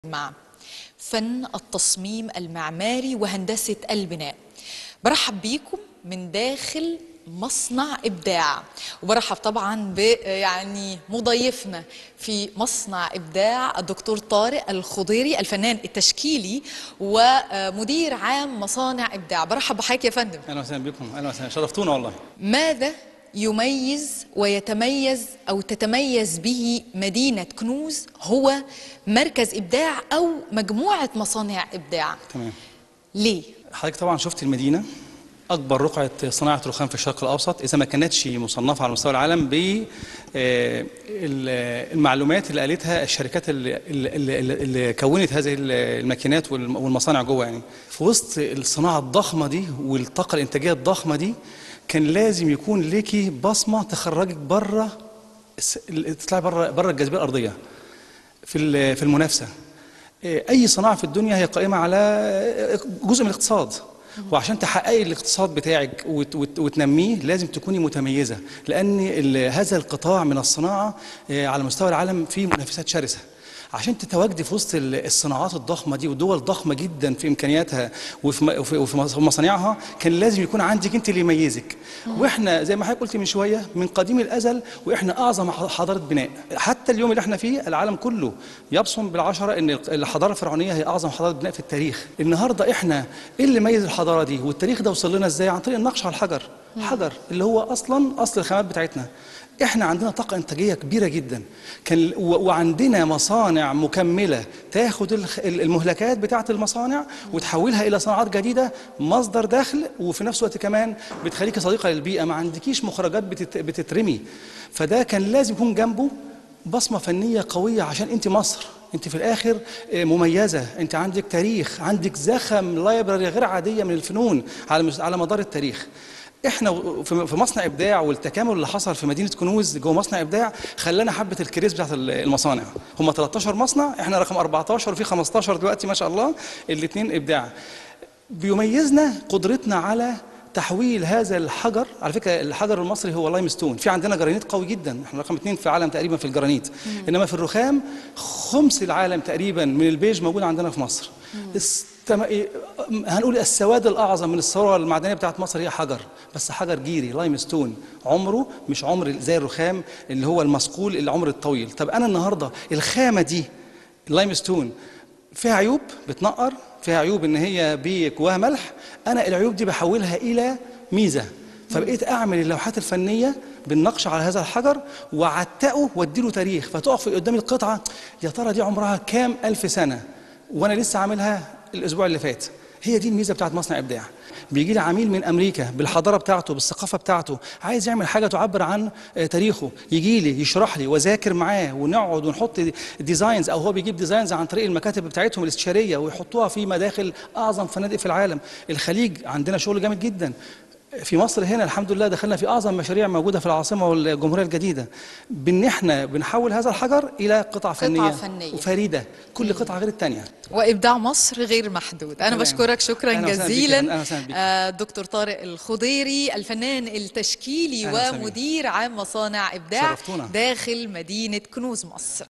مع فن التصميم المعماري وهندسة البناء برحب بيكم من داخل مصنع إبداع وبرحب طبعا ب يعني مضيفنا في مصنع إبداع الدكتور طارق الخضيري الفنان التشكيلي ومدير عام مصانع إبداع برحب بحضرتك يا فندم اهلا وسهلا بكم اهلا وسهلا شرفتونا والله ماذا يميز ويتميز او تتميز به مدينه كنوز هو مركز ابداع او مجموعه مصانع ابداع تمام ليه حضرتك طبعا شفت المدينه اكبر رقعه صناعه رخام في الشرق الاوسط اذا ما كانتش مصنفه على مستوى العالم ب آه، ال- المعلومات اللي قالتها الشركات اللي, اللي, اللي, اللي كونت هذه الماكينات والم- والمصانع جوه يعني في وسط الصناعه الضخمه دي والطاقه الانتاجيه الضخمه دي كان لازم يكون ليكي بصمه تخرجك بره الس- تطلعي بره بره الجاذبيه الارضيه في ال- في المنافسه اي صناعه في الدنيا هي قائمه على جزء من الاقتصاد وعشان تحققي الاقتصاد بتاعك وت- وت- وتنميه لازم تكوني متميزه لان ال- هذا القطاع من الصناعه آه، على مستوى العالم فيه منافسات شرسه عشان تتواجدي في وسط ال- الصناعات الضخمه دي ودول ضخمه جدا في امكانياتها وفي م- وفي وفي مص- مصانعها كان لازم يكون عندك انت اللي يميزك واحنا زي ما حضرتك قلت من شويه من قديم الازل واحنا اعظم ح- حضاره بناء حتى اليوم اللي احنا فيه العالم كله يبصم بالعشره ان ال- الحضاره الفرعونيه هي اعظم حضاره بناء في التاريخ النهارده احنا ايه اللي ميز الحضاره دي والتاريخ ده وصل لنا ازاي عن طريق النقش على الحجر حجر اللي هو اصلا اصل الخامات بتاعتنا احنا عندنا طاقه انتاجيه كبيره جدا كان و- وعندنا مصانع مكمله تاخد الخ- ال- المهلكات بتاعه المصانع وتحولها الى صناعات جديده مصدر دخل وفي نفس الوقت كمان بتخليكي صديقه للبيئه ما عندكيش مخرجات بتت- بتترمي فده كان لازم يكون جنبه بصمه فنيه قويه عشان انت مصر انت في الاخر آه، مميزه انت عندك تاريخ عندك زخم لايبراري غير عاديه من الفنون على مس- على مدار التاريخ احنا و- في في مصنع ابداع والتكامل اللي حصل في مدينه كنوز جوه مصنع ابداع خلانا حبه الكريز بتاعت ال- المصانع هم 13 مصنع احنا رقم 14 وفي 15 دلوقتي ما شاء الله الاثنين ابداع بيميزنا قدرتنا على تحويل هذا الحجر على فكره الحجر المصري هو لايم ستون في عندنا جرانيت قوي جدا احنا رقم اثنين في العالم تقريبا في الجرانيت انما في الرخام خمس العالم تقريبا من البيج موجود عندنا في مصر استم... إيه، هنقول السواد الاعظم من الثروه المعدنيه بتاعت مصر هي حجر بس حجر جيري لايم ستون عمره مش عمر زي الرخام اللي هو المصقول العمر الطويل طب انا النهارده الخامه دي اللايم ستون فيها عيوب بتنقر فيها عيوب ان هي بجواها ملح انا العيوب دي بحولها الى ميزه فبقيت اعمل اللوحات الفنيه بالنقش على هذا الحجر واعتقه واديله تاريخ فتقف قدام القطعه يا ترى دي عمرها كام الف سنه وانا لسه عاملها الاسبوع اللي فات هي دي الميزه بتاعت مصنع ابداع بيجي لي عميل من امريكا بالحضاره بتاعته بالثقافه بتاعته عايز يعمل حاجه تعبر عن آه، تاريخه يجي لي يشرح لي واذاكر معاه ونقعد ونحط ديزاينز او هو بيجيب ديزاينز عن طريق المكاتب بتاعتهم الاستشاريه ويحطوها في مداخل اعظم فنادق في العالم الخليج عندنا شغل جامد جدا في مصر هنا الحمد لله دخلنا في اعظم مشاريع موجوده في العاصمه والجمهوريه الجديده بان احنا بنحول هذا الحجر الى قطع فنيه فنية. وفريده كل قطعه غير الثانيه وابداع مصر غير محدود انا تمام. بشكرك شكرا أهلا وسهلا بيك يا جزيلا فندم. أهلا وسهلا بيك. آه، دكتور طارق الخضيري الفنان التشكيلي أهلا وسهلا بيك. ومدير عام مصانع ابداع شرفتونا. داخل مدينه كنوز مصر